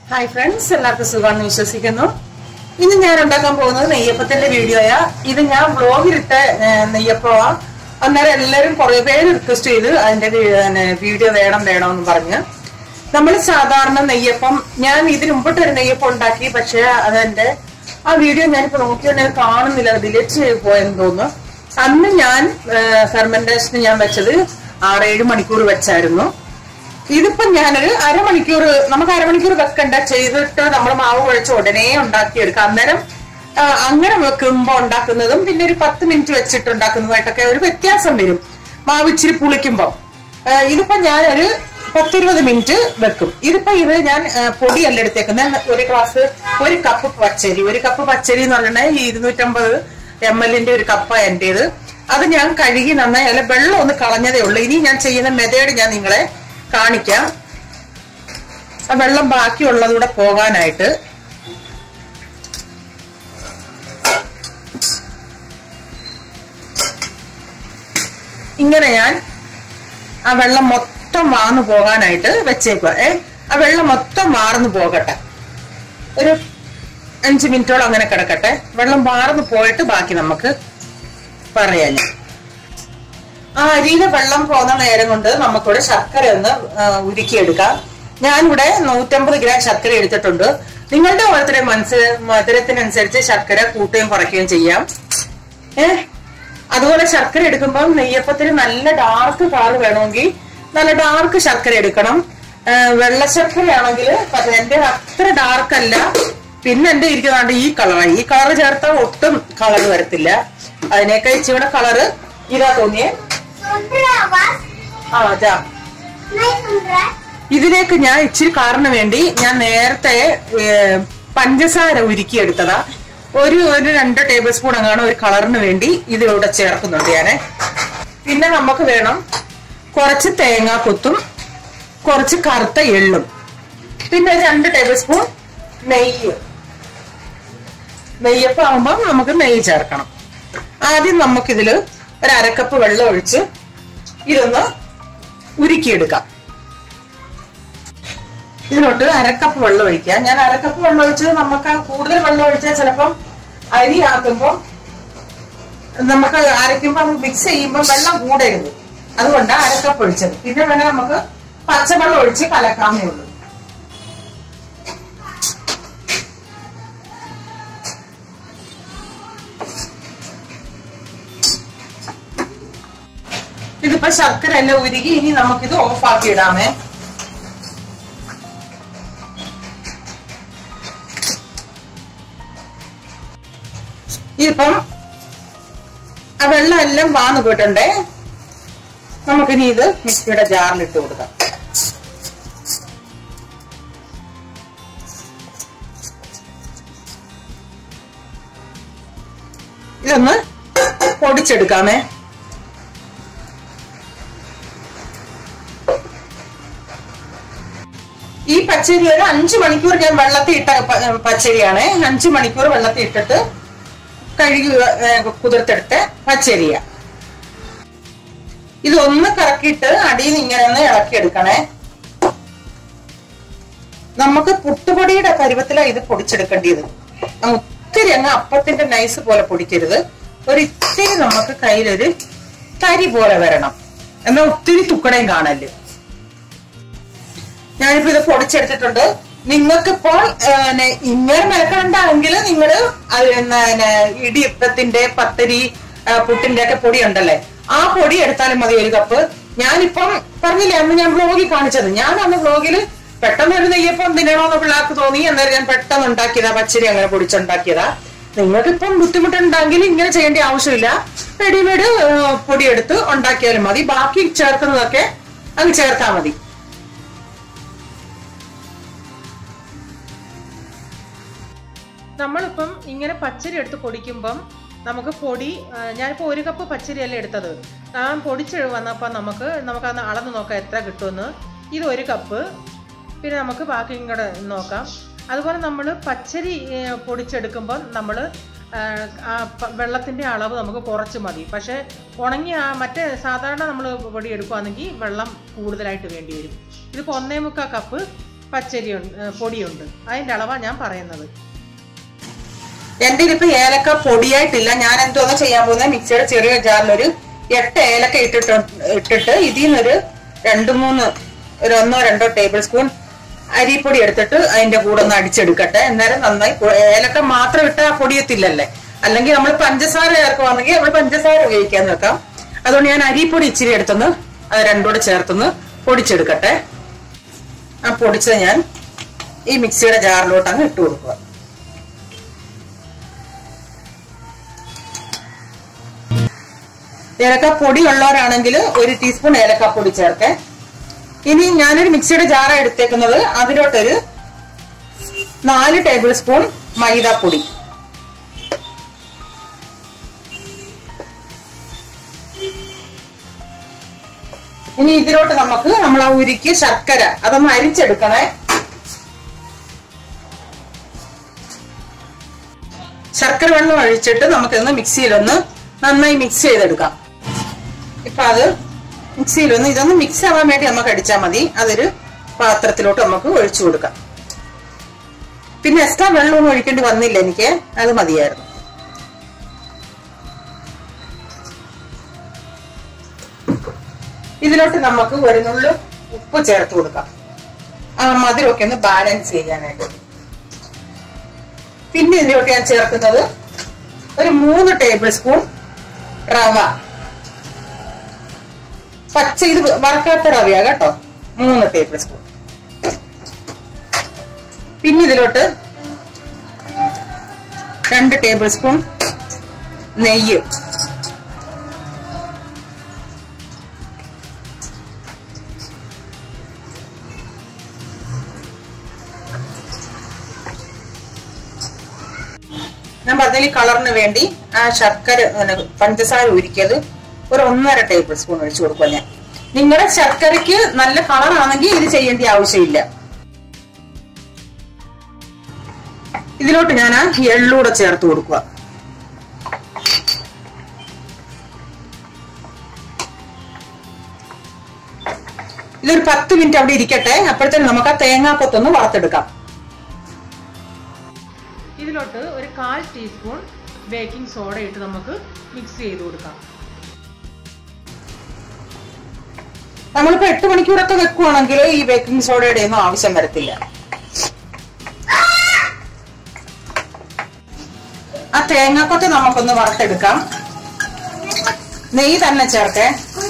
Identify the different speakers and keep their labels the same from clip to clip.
Speaker 1: Hi friends എല്ലാവർക്കും സുഖമാണെന്ന് വിശ്വസിക്കുന്നു ഇന്ന് ഞാൻ ഉണ്ടാക്കാൻ പോകുന്നത് നെയ്യപ്പത്തിന്റെ വീഡിയോയാ ഇത് ഞാൻ വ്ലോഗിലിട്ട നെയ്യപ്പമാ അന്നേരം എല്ലാവരും കുറെ പേര് റിക്വസ്റ്റ് ചെയ്ത് അതിന്റെ വീഡിയോ വേണം വേണമെന്ന് പറഞ്ഞ് നമ്മൾ സാധാരണ നെയ്യപ്പം ഞാൻ ഇതിന് മുമ്പിട്ട് ഒരു നെയ്യപ്പം ഉണ്ടാക്കി പക്ഷെ അതെന്റെ ആ വീഡിയോ ഞാനിപ്പോ നോക്കിയാൽ കാണുന്നില്ല ഡിലീറ്റ് ചെയ്ത് പോയെന്ന് തോന്നുന്നു അന്ന് ഞാൻ ഫെർമെന്റേഷന് ഞാൻ വെച്ചത് ആറേഴ് മണിക്കൂർ വെച്ചായിരുന്നു ഇതിപ്പോ ഞാനൊരു അരമണിക്കൂർ നമുക്ക് അരമണിക്കൂർ വെക്കണ്ട ചെയ്തിട്ട് നമ്മൾ മാവ് കുഴച്ച് ഉടനെ ഉണ്ടാക്കിയെടുക്കാം അന്നേരം ആ, അങ്ങനെ വെക്കുമ്പോ ഉണ്ടാക്കുന്നതും പിന്നെ ഒരു പത്ത് മിനിറ്റ് വെച്ചിട്ട് ഉണ്ടാക്കുന്നതുമായിട്ടൊക്കെ ഒരു വ്യത്യാസം വരും മാവ് ഇച്ചിരി പുളിക്കുമ്പോ ആ, ഇതിപ്പോ ഞാനൊരു പത്തിരുപത് മിനിറ്റ് വെക്കും ഇതിപ്പോ ഇത് ഞാൻ ആ, പൊടിയല്ല എടുത്തേക്കുന്നത് ഒരു ഗ്ലാസ് ഒരു കപ്പ് പച്ചരി ഒരു കപ്പ് പച്ചരി എന്ന് പറഞ്ഞിട്ടുണ്ടെങ്കിൽ ഈ ഇരുന്നൂറ്റമ്പത് എം എല്ലിന്റെ ഒരു കപ്പ എന്റേത് അത് ഞാൻ കഴുകി നന്നായി അല്ല വെള്ളം ഒന്ന് കളഞ്ഞതേ ഉള്ളൂ ഇനി ഞാൻ ചെയ്യുന്ന മെതേഡ് ഞാൻ നിങ്ങളെ കാണിക്കാം ആ വെള്ളം ബാക്കിയുള്ളതൂടെ പോകാനായിട്ട് ഇങ്ങനെ ഞാൻ ആ വെള്ളം മൊത്തം വാർന്നു പോകാനായിട്ട് വെച്ചേക്കുക ഏ ആ വെള്ളം മൊത്തം വാർന്നു പോകട്ടെ ഒരു അഞ്ച് മിനിറ്റോളം അങ്ങനെ കിടക്കട്ടെ വെള്ളം വാർന്നു പോയിട്ട് ബാക്കി നമുക്ക് പറയാം ഞാൻ. ആ അരിയിലെ വെള്ളം പോകുന്ന നേരം കൊണ്ട് നമുക്കിവിടെ ശർക്കര ഒന്ന് ആ, ഉരുക്കിയെടുക്കാം ഞാനിവിടെ നൂറ്റമ്പത് ഗ്രാം ശർക്കര എടുത്തിട്ടുണ്ട് നിങ്ങളുടെ ഓരോരുത്തരുടെ മനസ്സ് മധുരത്തിനനുസരിച്ച് ശർക്കര കൂട്ടുകയും കുറയ്ക്കുകയും ചെയ്യാം ഏ അതുപോലെ ശർക്കര എടുക്കുമ്പോൾ നെയ്യപ്പത്തിന് നല്ല ഡാർക്ക് കളർ വേണമെങ്കിൽ നല്ല ഡാർക്ക് ശർക്കര എടുക്കണം ആ, വെള്ള ശർക്കര ആണെങ്കിൽ എന്റെ അത്ര ഡാർക്ക് അല്ല പിന്നെ എന്റെ ഇരിക്കുന്നുണ്ട് ഈ കളറാണ് ഈ കളർ ചേർത്താൽ ഒട്ടും കളർ വരത്തില്ല അതിനേക്കാൾ ഇച്ചിരി കളറ് ഇതാ തോന്നിയേ ആ അതാ ഇതിലേക്ക് ഞാൻ ഇച്ചിരി കാറിന് വേണ്ടി ഞാൻ നേരത്തെ ഏ, പഞ്ചസാര ഉരുക്കിയെടുത്തതാ ഒരു ഒരു രണ്ട് ടേബിൾ സ്പൂൺ അങ്ങാണ് ഒരു കളറിന് വേണ്ടി ഇതിലൂടെ ചേർക്കുന്നുണ്ട് ഞാന് പിന്നെ നമുക്ക് വേണം കുറച്ച് തേങ്ങാക്കൊത്തും കുറച്ച് കറുത്ത എള്ളും പിന്നെ ഒരു രണ്ട് ടേബിൾ സ്പൂൺ നെയ്യ് നെയ്യപ്പം ആകുമ്പോൾ നമുക്ക് നെയ്യ് ചേർക്കണം ആദ്യം നമുക്കിതില് ഒരു അരക്കപ്പ് വെള്ളം ഒഴിച്ച് ഇതൊന്ന് ഉരുക്കിയെടുക്കാം ഇതിലോട്ട് അരക്കപ്പ് വെള്ളം ഒഴിക്കാം ഞാൻ അരക്കപ്പ് വെള്ളം ഒഴിച്ചത് നമുക്ക് ആ കൂടുതൽ വെള്ളം ഒഴിച്ചാൽ ചിലപ്പം അരി ആക്കുമ്പോൾ നമുക്ക് അരയ്ക്കുമ്പോൾ മിക്സ് ചെയ്യുമ്പോൾ വെള്ളം കൂടരുത് അതുകൊണ്ടാണ് അരക്കപ്പ് ഒഴിച്ചത് പിന്നെ വേണേൽ നമുക്ക് പച്ചവെള്ളം ഒഴിച്ച് കലക്കാമേ ഉള്ളൂ ഇതിപ്പോ ശർക്കര എല്ലാം ഉരുകി ഇനി നമുക്കിത് ഓഫാക്കി ഇടാമേ ഇതിപ്പം ആ വെള്ളം എല്ലാം വാന്നു പോയിട്ടുണ്ടേ നമുക്കിനി ഇത് മിക്സിയുടെ ജാറിൽ ഇട്ട് കൊടുക്കാം ഇതൊന്ന് പൊടിച്ചെടുക്കാമേ ഈ പച്ചരി ഒരു അഞ്ചു മണിക്കൂർ ഞാൻ വെള്ളത്തിൽ ഇട്ട പ- പച്ചരിയാണ് അഞ്ചു മണിക്കൂർ വെള്ളത്തിൽ ഇട്ടിട്ട് കഴുകി ഏ, കുതിർത്തെടുത്ത പച്ചരിയ ഇതൊന്ന് കറക്കിയിട്ട് അടിയിൽ നിന്ന് ഇങ്ങനെ ഒന്ന് ഇളക്കിയെടുക്കണേ നമുക്ക് പുട്ടുപൊടിയുടെ പരുവത്തിലാണ് ഇത് പൊടിച്ചെടുക്കേണ്ടത് അങ്ങ് ഒത്തിരി അങ്ങ് അപ്പത്തിന്റെ നൈസ് പോലെ പൊടിക്കരുത് ഒരു ഇത്തിരി നമുക്ക് കയ്യിലൊരു തരി പോലെ വരണം എന്നാൽ ഒത്തിരി തുക്കടയും കാണല് ഞാനിപ്പോ ഇത് പൊടിച്ചെടുത്തിട്ടുണ്ട് നിങ്ങൾക്കിപ്പോൾ ഏഹ്, ഇങ്ങനെ മെനക്കണ്ടാണെങ്കിൽ നിങ്ങള് അത് പിന്നെ ഇടിയപ്പത്തിന്റെ പത്തരി ആ, പുട്ടിന്റെ ഒക്കെ പൊടി ഉണ്ടല്ലേ ആ പൊടി എടുത്താലും മതി ഒരു കപ്പ് ഞാനിപ്പം പറഞ്ഞില്ലേ അന്ന് ഞാൻ വ്ലോഗിൽ കാണിച്ചത് ഞാൻ അന്ന് വ്ലോഗിൽ പെട്ടെന്ന് ഒരു നെയ്യപ്പം തിന്നണമെന്ന് പിള്ളേർക്ക് തോന്നി അന്നേരം ഞാൻ പെട്ടെന്ന് ഉണ്ടാക്കിയതാ പച്ചരി അങ്ങനെ പൊടിച്ചുണ്ടാക്കിയതാ നിങ്ങൾക്കിപ്പം ബുദ്ധിമുട്ടുണ്ടെങ്കിൽ ഇങ്ങനെ ചെയ്യേണ്ട ആവശ്യമില്ല റെഡിമെയ്ഡ് പൊടി എടുത്ത് ഉണ്ടാക്കിയാലും മതി ബാക്കി ചേർക്കുന്നതൊക്കെ അങ്ങ് ചേർത്താൽ മതി നമ്മളിപ്പം ഇങ്ങനെ പച്ചരി എടുത്ത് പൊടിക്കുമ്പം നമുക്ക് പൊടി ആ, ഞാനിപ്പോൾ ഒരു കപ്പ് പച്ചരിയല്ലേ എടുത്തത് ഞാൻ പൊടിച്ച് വന്നപ്പോൾ നമുക്ക് നമുക്ക് അന്ന് അളന്ന് നോക്കാം എത്ര കിട്ടുമെന്ന് ഇത് ഒരു കപ്പ് പിന്നെ നമുക്ക് ബാക്കിയും കൂടെ നോക്കാം അതുപോലെ നമ്മൾ പച്ചരി ഏ, പൊടിച്ചെടുക്കുമ്പം നമ്മൾ ആ പ- വെള്ളത്തിൻ്റെ അളവ് നമുക്ക് കുറച്ച് മതി പക്ഷേ ഉണങ്ങിയ ആ മറ്റേ സാധാരണ നമ്മൾ പൊടി എടുക്കുകയാണെങ്കിൽ വെള്ളം കൂടുതലായിട്ട് വേണ്ടി വരും ഇതിപ്പോൾ ഒന്നേ മുക്കാൽ കപ്പ് പച്ചരി ഉണ്ട് പൊടിയുണ്ട് അതിന്റെ അളവാ ഞാൻ പറയുന്നത് എന്റെ ഇതിപ്പോ ഏലക്ക പൊടിയായിട്ടില്ല ഞാൻ എന്തോന്ന് ചെയ്യാൻ പോകുന്നത് മിക്സിയുടെ ചെറിയ ജാറിലൊരു എട്ട് ഏലക്ക ഇട്ടിട്ട് ഇട്ടിട്ട് ഇതിൽ നിന്നൊരു രണ്ട് മൂന്ന് ഒരു ഒന്നോ രണ്ടോ ടേബിൾ സ്പൂൺ അരിപ്പൊടി എടുത്തിട്ട് അതിന്റെ കൂടെ ഒന്ന് അടിച്ചെടുക്കട്ടെ അന്നേരം നന്നായി പൊ- ഏലക്ക മാത്രം ഇട്ടാൽ പൊടിയത്തില്ലല്ലേ അല്ലെങ്കിൽ നമ്മൾ പഞ്ചസാര ചേർക്കുവാണെങ്കിൽ നമ്മൾ പഞ്ചസാര ഉപയോഗിക്കാൻ വെക്കാം അതുകൊണ്ട് ഞാൻ അരിപ്പൊടി ഇച്ചിരി എടുത്തൊന്ന് അത് രണ്ടൂടെ ചേർത്തൊന്ന് പൊടിച്ചെടുക്കട്ടെ ആ പൊടിച്ചത് ഞാൻ ഈ മിക്സിയുടെ ജാറിലോട്ട് അങ്ങ് ഇട്ട് കൊടുക്കുക ഏലക്കപ്പൊടി ഉള്ളവരാണെങ്കിൽ ഒരു ടീസ്പൂൺ ഏലക്കപ്പൊടി ചേർക്കെ ഇനി ഞാനൊരു മിക്സിയുടെ ജാറ എടുത്തേക്കുന്നത് അതിലോട്ടൊരു നാല് ടേബിൾ സ്പൂൺ മൈദാപ്പൊടി ഇനി ഇതിലോട്ട് നമുക്ക് നമ്മൾ ആ ഉരുക്കി ശർക്കര അതൊന്ന് അരിച്ചെടുക്കണേ ശർക്കര വെള്ളം ഒഴിച്ചിട്ട് നമുക്കൊന്ന് മിക്സിയിലൊന്ന് നന്നായി മിക്സ് ചെയ്തെടുക്കാം ഇപ്പൊ അത് മിക്സിയിലൊന്ന് ഇതൊന്ന് മിക്സ് ആവാൻ വേണ്ടി നമുക്ക് അടിച്ചാൽ മതി അതൊരു പാത്രത്തിലോട്ട് നമുക്ക് ഒഴിച്ചു കൊടുക്കാം പിന്നെ എക്സ്ട്രാ വെള്ളമൊന്നും ഒഴിക്കേണ്ടി വന്നില്ല എനിക്ക് അത് മതിയായിരുന്നു ഇതിലോട്ട് നമുക്ക് ഒരു നുള്ളു ഉപ്പ് ചേർത്ത് കൊടുക്കാം ആ മധുരമൊക്കെ ഒന്ന് ബാലൻസ് ചെയ്യാനായിട്ട് പിന്നെ ഇതിലോട്ട് ഞാൻ ചേർക്കുന്നത് ഒരു മൂന്ന് ടേബിൾ സ്പൂൺ റവ പച്ച ഇത് വറക്കാത്ത റവയാ കേട്ടോ മൂന്ന് ടേബിൾ സ്പൂൺ പിന്നെ ഇതിലോട്ട് രണ്ട് ടേബിൾ സ്പൂൺ നെയ്യ് ഞാൻ പറഞ്ഞ കളറിന് വേണ്ടി ആ ശർക്കര പിന്നെ പഞ്ചസാര ഉരുക്കിയത് ഒരു ഒന്നര ടേബിൾ സ്പൂൺ ഒഴിച്ചു കൊടുക്കുക ഞാൻ നിങ്ങളുടെ ശർക്കരയ്ക്ക് നല്ല കളറാണെങ്കിൽ ഇത് ചെയ്യേണ്ട ആവശ്യമില്ല ഇതിലോട്ട് ഞാൻ ആ എള്ളൂടെ ചേർത്ത് കൊടുക്കുക ഇതൊരു പത്ത് മിനിറ്റ് അവിടെ ഇരിക്കട്ടെ അപ്പോഴത്തേനും നമുക്ക് ആ തേങ്ങാക്കൊത്തൊന്ന് വറുത്തെടുക്കാം ഇതിലോട്ട് ഒരു കാൽ ടീസ്പൂൺ ബേക്കിംഗ് സോഡ ഇട്ട് നമുക്ക് മിക്സ് ചെയ്ത് കൊടുക്കാം നമ്മളിപ്പോ എട്ട് മണിക്കൂറൊക്കെ വെക്കുവാണെങ്കിൽ ഈ ബേക്കിംഗ് സോഡയുടെ ഒന്നും ആവശ്യം വരത്തില്ല ആ തേങ്ങാക്കൊത്ത് നമുക്കൊന്ന് വറുത്തെടുക്കാം നെയ്യ് തന്നെ ചേർക്കേ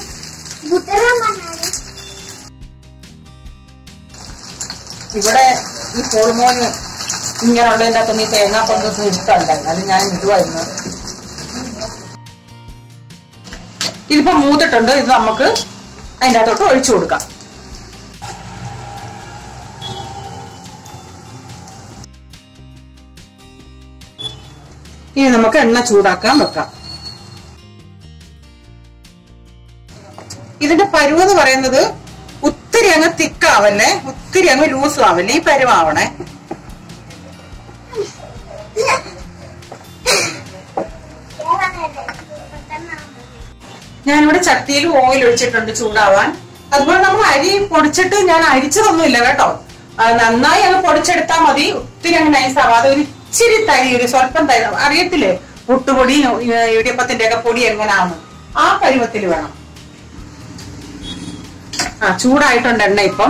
Speaker 1: ഇവിടെ ഈ പോളുമോന് ഇങ്ങനെയുള്ളതിൻ്റെ അകത്തൊന്നും ഈ തേങ്ങാക്കൊത്തൊന്നും ഇഷ്ടമല്ല അത് ഞാൻ ഇടുമായിരുന്നു ഇതിപ്പോ മൂത്തിട്ടുണ്ട് ഇത് നമുക്ക് അതിൻ്റെ അകത്തോട്ട് ഒഴിച്ചു കൊടുക്കാം ഇനി നമുക്ക് എണ്ണ ചൂടാക്കാൻ വെക്കാം ഇതിന്റെ പരുവെന്ന് പറയുന്നത് ഒത്തിരി അങ്ങ് തിക്കാവല്ലേ ഒത്തിരി അങ്ങ് ലൂസും ആവല്ലേ ഈ പരുവാവണേ ഞാനിവിടെ ചട്ടിയിൽ ഓയിൽ ഒഴിച്ചിട്ടുണ്ട് ചൂടാവാൻ അതുപോലെ നമ്മൾ അരി പൊടിച്ചിട്ട് ഞാൻ അരിച്ചതൊന്നുമില്ല കേട്ടോ ആ, നന്നായി അങ്ങ് പൊടിച്ചെടുത്താൽ മതി ഒത്തിരി അങ്ങ് നൈസ് ആവാതെ ഒരു ഇച്ചിരി തരി ഒരു സ്വല്പം തരി അറിയത്തില്ലേ പുട്ടുപൊടി ഇടിയപ്പത്തിന്റെ ഒക്കെ പൊടി എങ്ങനെയാണ് ആ പരുവത്തിൽ വേണം ആ ചൂടായിട്ടുണ്ട് എണ്ണ ഇപ്പം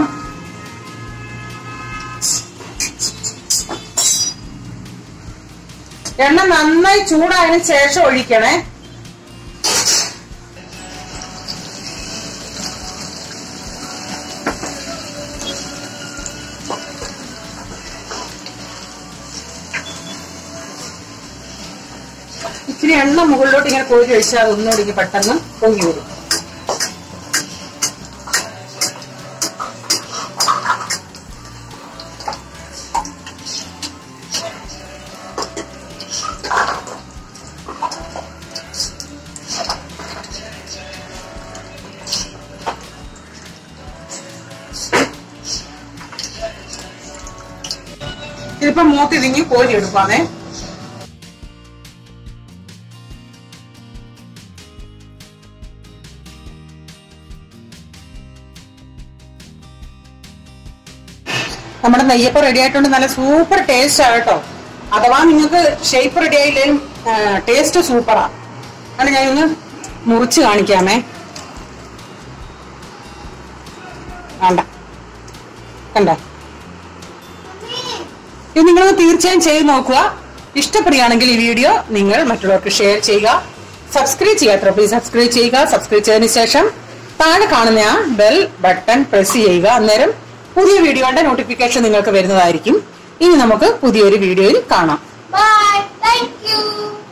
Speaker 1: എണ്ണ നന്നായി ചൂടായതിനു ശേഷം ഒഴിക്കണേ ഇച്ചിരി എണ്ണ മുകളിലോട്ട് ഇങ്ങനെ കോരി ഒഴിച്ചാൽ അത് ഒന്നുകൂടി ഇങ്ങ് പെട്ടെന്ന് പൊങ്ങി വരും ഇതിപ്പോ മൂത്ത് ഇതിങ്ങി കോരി എടുക്കാമേ നമ്മുടെ നെയ്യപ്പം റെഡി ആയിട്ടുണ്ട് നല്ല സൂപ്പർ ടേസ്റ്റ് ആണ് കേട്ടോ അഥവാ നിങ്ങൾക്ക് ഷേപ്പ് റെഡി ആയില്ലേലും ടേസ്റ്റ് സൂപ്പറാ ആണ് ഞാൻ ഒന്ന് മുറിച്ച് കാണിക്കാമേ വേണ്ട കണ്ടോ ഇത് നിങ്ങൾ തീർച്ചയായും ചെയ്ത് നോക്കുക ഇഷ്ടപ്പെടുകയാണെങ്കിൽ ഈ വീഡിയോ നിങ്ങൾ മറ്റുള്ളവർക്ക് ഷെയർ ചെയ്യുക സബ്സ്ക്രൈബ് ചെയ്യാത്ര പ്ലീസ് സബ്സ്ക്രൈബ് ചെയ്യുക സബ്സ്ക്രൈബ് ചെയ്തതിനു ശേഷം താഴെ കാണുന്ന ആ ബെൽ ബട്ടൺ പ്രസ് ചെയ്യുക അന്നേരം പുതിയ വീഡിയോയുടെ നോട്ടിഫിക്കേഷൻ നിങ്ങൾക്ക് വരുന്നതായിരിക്കും ഇനി നമുക്ക് പുതിയൊരു വീഡിയോയിൽ കാണാം
Speaker 2: Bye. Thank you.